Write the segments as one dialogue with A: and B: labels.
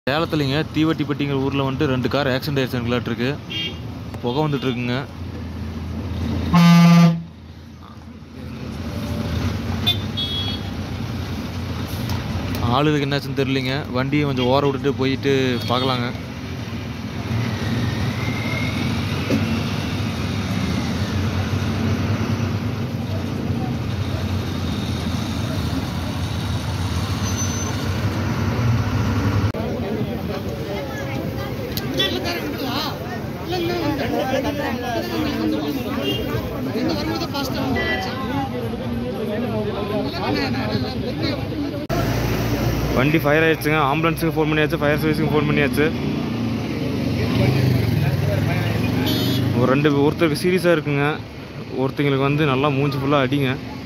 A: சேலத்துலைங்க தீவட்டிப்பட்டிங்கிற ஊரில் வந்துட்டு ரெண்டு கார் ஆக்சிடென்ட் ஆயிடுச்சுங்களாட்டிருக்கு புகை வந்துட்டு இருக்குங்க ஆளுதுக்கு என்னாச்சுன்னு தெரியலிங்க வண்டியை கொஞ்சம் ஓர விட்டுட்டு போயிட்டு பார்க்கலாங்க வண்டி ஃபயர் ஆயிடுச்சுங்க ஆம்புலன்ஸுக்கு ஃபோன் பண்ணியாச்சு ஃபயர் சர்வீஸுக்கு ஃபோன் பண்ணியாச்சு ஒரு ரெண்டு ஒருத்தருக்கு சீரியஸாக இருக்குங்க ஒருத்தங்களுக்கு வந்து நல்லா மூஞ்சி ஃபுல்லாக அடிங்க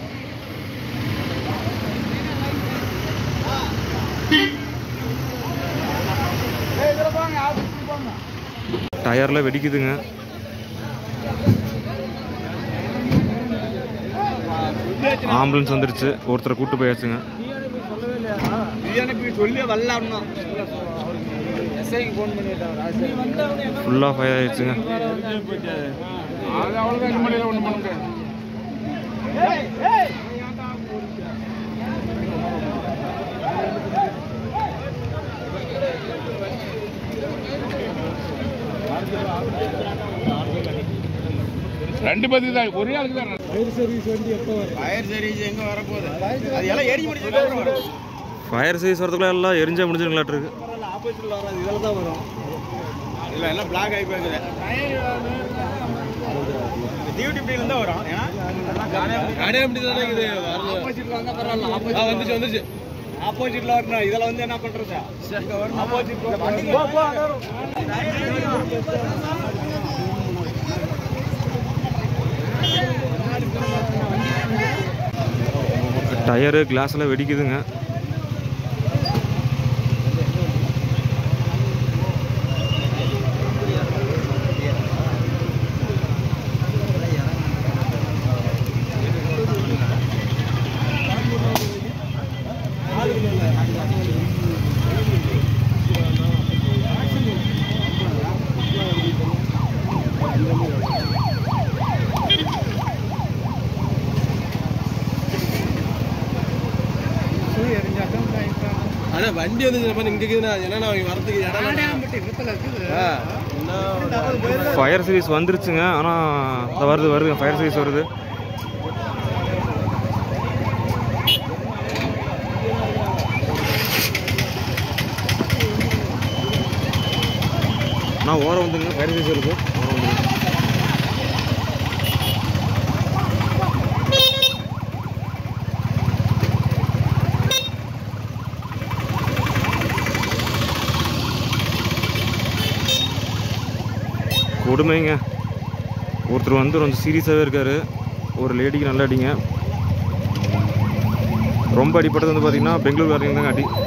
A: டயரில் வெடிக்குதுங்க ஆம்புலன்ஸ் வந்துருச்சு ஒருத்தரை கூட்டு போயாச்சுங்க
B: எனக்கு சொல்லி வரலாம் எஸ்ஐக்கு ஃபோன் பண்ணிட்டாங்க
A: ஃபுல்லாக ஃபயர் ஆயிடுச்சுங்க
B: அது அவ்வளோதான் இந்த மாதிரி ஒன்று பண்ண முடியாது ரெண்டு பத்தி தான் ஒரே ஆளுக்கு தான் ஃபயர் சர்வீஸ் வண்டி எப்போ வரும் ஃபயர் சர்வீஸ் எங்க வரப்போகுது அது எல்லாம் ஏறி முடிச்சு வரும்
A: ஃபயர் சர்வீஸ் வரதுக்குள்ள எல்லாம் எரிஞ்சா முடிஞ்சுங்களாட்டிருக்கு
B: ஆப்போசிட்ல வராது இதில் தான் வரும் இல்லை எல்லாம் பிளாக் ஆகி போகுது டியூட்டி இப்படி தான் வரும் ஏன்னா கடை எப்படி தானே இது ஆப்போசிட்ல வந்தா பரவாயில்ல ஆப்போசிட் வந்துச்சு வந்துச்சு ஆப்போசிட்ல வரணும் இதுல வந்து என்ன பண்றது ஆப்போசிட்
A: டயரு கிளாஸ் எல்லாம் வெடிக்குதுங்க
B: அதான் வண்டி வந்து இங்க இருக்குதுண்ணா என்னன்னா அவங்க வரதுக்கு இடம்
A: ஃபயர் சர்வீஸ் வந்துருச்சுங்க ஆனால் வருது வருது ஃபயர் சர்வீஸ் வருது நான் ஓரம் வந்துங்க ஃபயர் சர்வீஸ் வருது ஓரம் வந்துருங்க கொடுமைங்க ஒருத்தர் வந்து கொஞ்சம் சீரியஸாகவே இருக்கார் ஒரு லேடிக்கு நல்ல அடிங்க ரொம்ப அடிப்பட்டது வந்து பார்த்தீங்கன்னா பெங்களூர் காரங்க தாங்க அடி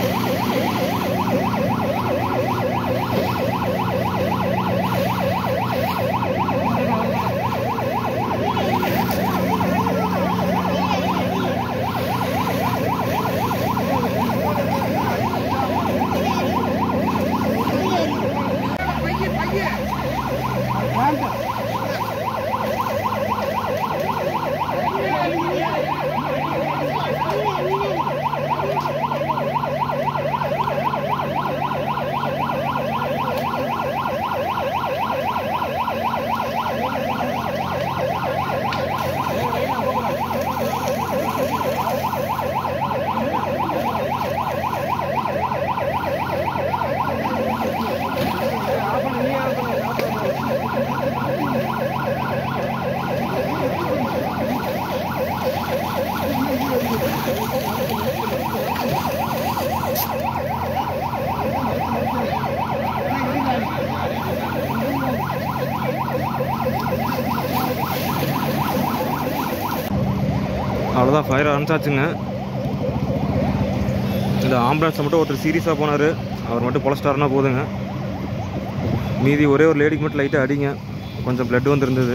A: அவ்வளோதான் ஃபயர் ஆரம்பிச்சாச்சுங்க இந்த ஆம்புலன்ஸை மட்டும் ஒருத்தர் சீரியஸாக போனார் அவர் மட்டும் பொழச்சிட்டாருன்னா போதுங்க மீதி ஒரே ஒரு லேடிக்கு மட்டும் லைட்டாக அடிங்க கொஞ்சம் பிளட் வந்துருந்தது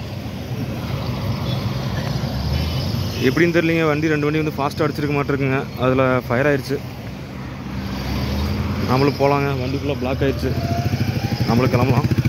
A: எப்படின்னு தெரியலிங்க வண்டி ரெண்டு வண்டி வந்து ஃபாஸ்ட்டாக அடிச்சிருக்க மாட்டிருக்குங்க அதில் ஃபயர் ஆயிடுச்சு நம்மளும் போகலாங்க வண்டி ஃபுல்லாக பிளாக் ஆயிடுச்சு நம்மளும் கிளம்பலாம்